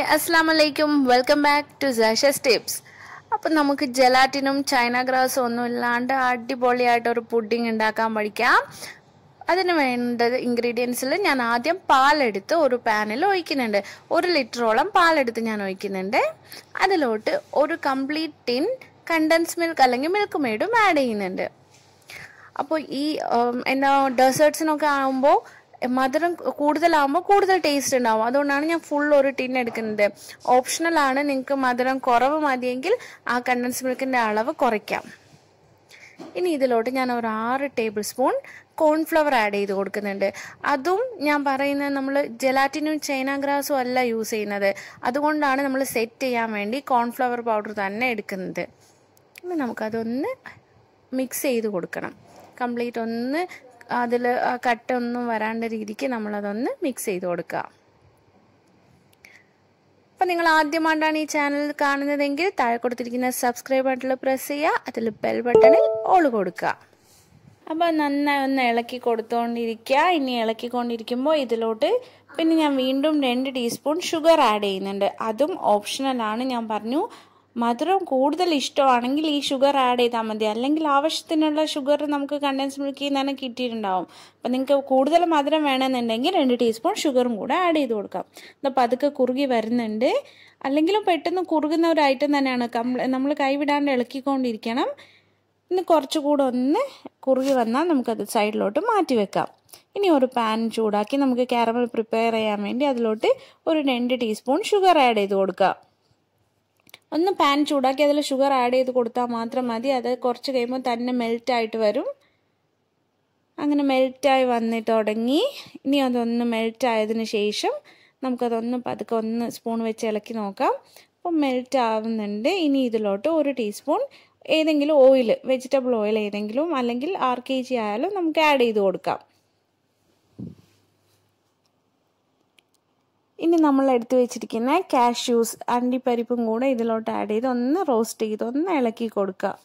അസ്സാം വലൈക്കും welcome back to Sasha's tips അപ്പം നമുക്ക് ജലാറ്റിനും ചൈന ഗ്രാസും ഒന്നും ഇല്ലാണ്ട് അടിപൊളിയായിട്ട് ഒരു പുഡിംഗ് ഉണ്ടാക്കാൻ പഠിക്കാം അതിന് വേണ്ട ഇൻഗ്രീഡിയൻസിൽ ഞാൻ ആദ്യം പാലെടുത്ത് ഒരു പാനിൽ ഒഴിക്കുന്നുണ്ട് ഒരു ലിറ്ററോളം പാലെടുത്ത് ഞാൻ ഒഴിക്കുന്നുണ്ട് അതിലോട്ട് ഒരു കംപ്ലീറ്റ് ടിൻ കണ്ടൻസ് മിൽക്ക് അല്ലെങ്കിൽ മിൽക്ക് മെയ്ഡും ആഡ് ചെയ്യുന്നുണ്ട് അപ്പോൾ ഈ ഉം, എന്താ ഡെസേർട്സിനൊക്കെ ആകുമ്പോൾ മധുരം കൂടുതലാകുമ്പോൾ കൂടുതൽ ടേസ്റ്റ് ഉണ്ടാവും അതുകൊണ്ടാണ് ഞാൻ ഫുൾ ഒരു ടിൻ എടുക്കുന്നത് ഓപ്ഷണലാണ് നിങ്ങൾക്ക് മധുരം കുറവ് മതിയെങ്കിൽ ആ കണ്ടൻസ് മിൽക്കിൻ്റെ അളവ് കുറയ്ക്കാം ഇനി ഇതിലോട്ട് ഞാൻ ഒരു ആറ് ടേബിൾ സ്പൂൺ കോൺഫ്ലവർ ആഡ് ചെയ്ത് കൊടുക്കുന്നുണ്ട് അതും ഞാൻ പറയുന്നത് നമ്മൾ ജലാറ്റിനും ചൈന ഗ്രാസും അല്ല യൂസ് ചെയ്യുന്നത് അതുകൊണ്ടാണ് നമ്മൾ സെറ്റ് ചെയ്യാൻ വേണ്ടി കോൺഫ്ലവർ പൗഡർ തന്നെ എടുക്കുന്നത് ഇനി നമുക്കതൊന്ന് മിക്സ് ചെയ്ത് കൊടുക്കണം കംപ്ലീറ്റ് ഒന്ന് അതിൽ കട്ടൊന്നും വരാണ്ട രീതിക്ക് നമ്മളതൊന്ന് മിക്സ് ചെയ്ത് കൊടുക്കുക അപ്പം നിങ്ങൾ ആദ്യമായിട്ടാണ് ഈ ചാനൽ കാണുന്നതെങ്കിൽ താഴെ കൊടുത്തിരിക്കുന്ന സബ്സ്ക്രൈബ് ബട്ടണിൽ പ്രസ് ചെയ്യുക അതിൽ ബെൽ ബട്ടണിൽ ഓൾ കൊടുക്കുക അപ്പോൾ നന്നായി ഒന്ന് ഇളക്കി കൊടുത്തുകൊണ്ടിരിക്കുക ഇനി ഇളക്കിക്കൊണ്ടിരിക്കുമ്പോൾ ഇതിലോട്ട് പിന്നെ ഞാൻ വീണ്ടും രണ്ട് ടീസ്പൂൺ ഷുഗർ ആഡ് ചെയ്യുന്നുണ്ട് അതും ഓപ്ഷണലാണ് ഞാൻ പറഞ്ഞു മധുരം കൂടുതൽ ഇഷ്ടമാണെങ്കിൽ ഈ ഷുഗർ ആഡ് ചെയ്താൽ മതി അല്ലെങ്കിൽ ആവശ്യത്തിനുള്ള ഷുഗർ നമുക്ക് കണ്ടൻസ് മിൽക്കിൽ നിന്ന് തന്നെ കിട്ടിയിട്ടുണ്ടാവും അപ്പം നിങ്ങൾക്ക് കൂടുതൽ മധുരം വേണമെന്നുണ്ടെങ്കിൽ രണ്ട് ടീസ്പൂൺ ഷുഗറും കൂടെ ആഡ് ചെയ്ത് കൊടുക്കാം അപ്പോൾ പതുക്കെ കുറുകി വരുന്നുണ്ട് അല്ലെങ്കിലും പെട്ടെന്ന് കുറുകുന്ന ഒരു ഐറ്റം തന്നെയാണ് കംപ്ല നമ്മൾ കൈവിടാണ്ട് ഇളക്കിക്കൊണ്ടിരിക്കണം ഇന്ന് കുറച്ചുകൂടെ ഒന്ന് കുറുകി വന്നാൽ നമുക്കത് സൈഡിലോട്ട് മാറ്റി വെക്കാം ഇനി ഒരു പാൻ ചൂടാക്കി നമുക്ക് കാരമൽ പ്രിപ്പയർ ചെയ്യാൻ വേണ്ടി അതിലോട്ട് ഒരു രണ്ട് ടീസ്പൂൺ ഷുഗർ ആഡ് ചെയ്ത് കൊടുക്കുക ഒന്ന് പാൻ ചൂടാക്കി അതിൽ ഷുഗർ ആഡ് ചെയ്ത് കൊടുത്താൽ മാത്രം മതി അത് കുറച്ച് കഴിയുമ്പോൾ തന്നെ മെൽറ്റായിട്ട് വരും അങ്ങനെ മെൽറ്റായി വന്ന് തുടങ്ങി ഇനി അതൊന്ന് മെൽറ്റ് ആയതിന് ശേഷം നമുക്കതൊന്ന് പതുക്കെ ഒന്ന് സ്പൂൺ വെച്ച് ഇളക്കി നോക്കാം അപ്പോൾ മെൽറ്റ് ആവുന്നുണ്ട് ഇനി ഇതിലോട്ട് ഒരു ടീസ്പൂൺ ഏതെങ്കിലും ഓയിൽ വെജിറ്റബിൾ ഓയിൽ ഏതെങ്കിലും അല്ലെങ്കിൽ ആർ കെ ജി ആയാലും നമുക്ക് ആഡ് ചെയ്ത് കൊടുക്കാം ഇനി നമ്മൾ എടുത്തു വെച്ചിരിക്കുന്ന കാഷ്യൂസ് അണ്ടിപ്പരിപ്പും കൂടെ ഇതിലോട്ട് ആഡ് ചെയ്ത് ഒന്ന് റോസ്റ്റ് ചെയ്ത് ഒന്ന് ഇളക്കി കൊടുക്കുക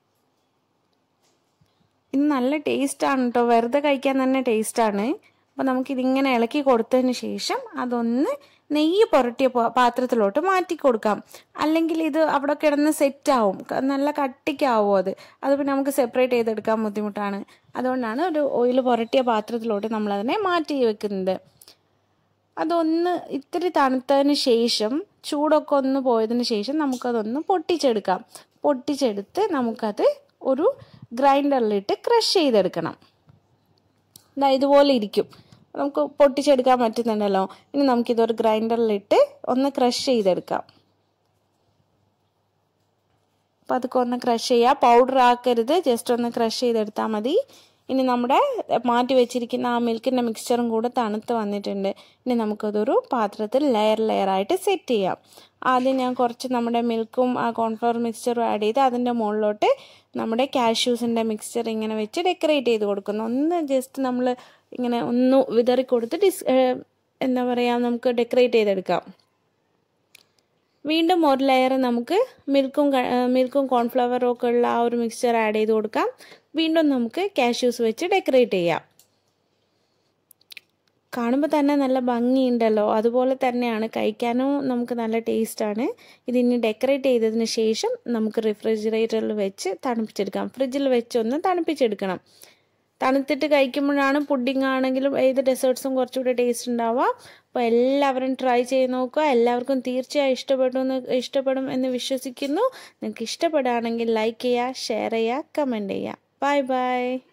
ഇത് നല്ല ടേസ്റ്റാണ് കേട്ടോ വെറുതെ കഴിക്കാൻ തന്നെ ടേസ്റ്റാണ് അപ്പോൾ നമുക്കിതിങ്ങനെ ഇളക്കി കൊടുത്തതിന് ശേഷം അതൊന്ന് നെയ്യ് പുരട്ടിയ പാത്രത്തിലോട്ട് മാറ്റി കൊടുക്കാം അല്ലെങ്കിൽ ഇത് അവിടെ കിടന്ന് സെറ്റ് ആവും നല്ല കട്ടിക്കാവും അത് അത് പിന്നെ നമുക്ക് സെപ്പറേറ്റ് ചെയ്തെടുക്കാൻ ബുദ്ധിമുട്ടാണ് അതുകൊണ്ടാണ് ഒരു ഓയിൽ പുരട്ടിയ പാത്രത്തിലോട്ട് നമ്മളതിനെ മാറ്റി വെക്കുന്നത് അതൊന്ന് ഇത്തിരി തണുത്തതിന് ശേഷം ചൂടൊക്കെ ഒന്ന് പോയതിന് ശേഷം നമുക്കതൊന്ന് പൊട്ടിച്ചെടുക്കാം പൊട്ടിച്ചെടുത്ത് നമുക്കത് ഒരു ഗ്രൈൻഡറിലിട്ട് ക്രഷ് ചെയ്തെടുക്കണം ഇതാ ഇതുപോലെ ഇരിക്കും നമുക്ക് പൊട്ടിച്ചെടുക്കാൻ പറ്റുന്നുണ്ടല്ലോ ഇനി നമുക്കിതൊരു ഗ്രൈൻഡറിലിട്ട് ഒന്ന് ക്രഷ് ചെയ്തെടുക്കാം അപ്പോൾ അതൊക്കെ ഒന്ന് ക്രഷ് ചെയ്യുക പൗഡർ ആക്കരുത് ജസ്റ്റ് ഒന്ന് ക്രഷ് ചെയ്തെടുത്താൽ മതി ഇനി നമ്മുടെ മാറ്റി വെച്ചിരിക്കുന്ന ആ മിൽക്കിൻ്റെ മിക്സ്ചറും കൂടെ തണുത്ത് വന്നിട്ടുണ്ട് ഇനി നമുക്കതൊരു പാത്രത്തിൽ ലെയർ ലെയർ ആയിട്ട് സെറ്റ് ചെയ്യാം ആദ്യം ഞാൻ കുറച്ച് നമ്മുടെ മിൽക്കും ആ കോൺഫ്ലവർ മിക്സ്ചറും ആഡ് ചെയ്ത് അതിൻ്റെ മുകളിലോട്ട് നമ്മുടെ കാഷ്യൂസിൻ്റെ മിക്സ്ചർ ഇങ്ങനെ വെച്ച് ഡെക്കറേറ്റ് ചെയ്ത് കൊടുക്കുന്നു ഒന്ന് ജസ്റ്റ് നമ്മൾ ഇങ്ങനെ ഒന്ന് വിതറി കൊടുത്ത് ഡിസ് എന്താ പറയുക നമുക്ക് ഡെക്കറേറ്റ് ചെയ്തെടുക്കാം വീണ്ടും ഒരു ലെയർ നമുക്ക് മിൽക്കും മിൽക്കും കോൺഫ്ലവറും ഒക്കെ ഉള്ള ആ ഒരു മിക്സ്ചർ ആഡ് ചെയ്ത് കൊടുക്കാം വീണ്ടും നമുക്ക് കാഷ്യൂസ് വെച്ച് ഡെക്കറേറ്റ് ചെയ്യാം കാണുമ്പോൾ തന്നെ നല്ല ഭംഗിയുണ്ടല്ലോ അതുപോലെ തന്നെയാണ് കഴിക്കാനും നമുക്ക് നല്ല ടേസ്റ്റാണ് ഇതിനി ഡെക്കറേറ്റ് ചെയ്തതിന് ശേഷം നമുക്ക് റിഫ്രിജറേറ്ററിൽ വെച്ച് തണുപ്പിച്ചെടുക്കാം ഫ്രിഡ്ജിൽ വെച്ച് ഒന്ന് തണുപ്പിച്ചെടുക്കണം തണുത്തിട്ട് കഴിക്കുമ്പോഴാണ് പുഡിംഗ് ആണെങ്കിലും ഏത് ഡെസേർട്ട്സും കുറച്ചുകൂടി ടേസ്റ്റ് ഉണ്ടാവുക അപ്പോൾ എല്ലാവരും ട്രൈ ചെയ്ത് നോക്കുക എല്ലാവർക്കും തീർച്ചയായും ഇഷ്ടപ്പെട്ടു എന്ന് ഇഷ്ടപ്പെടും എന്ന് വിശ്വസിക്കുന്നു നിങ്ങൾക്ക് ഇഷ്ടപ്പെടുകയാണെങ്കിൽ ലൈക്ക് ചെയ്യുക ഷെയർ ചെയ്യുക കമൻറ്റ് ചെയ്യുക ബൈ ബൈ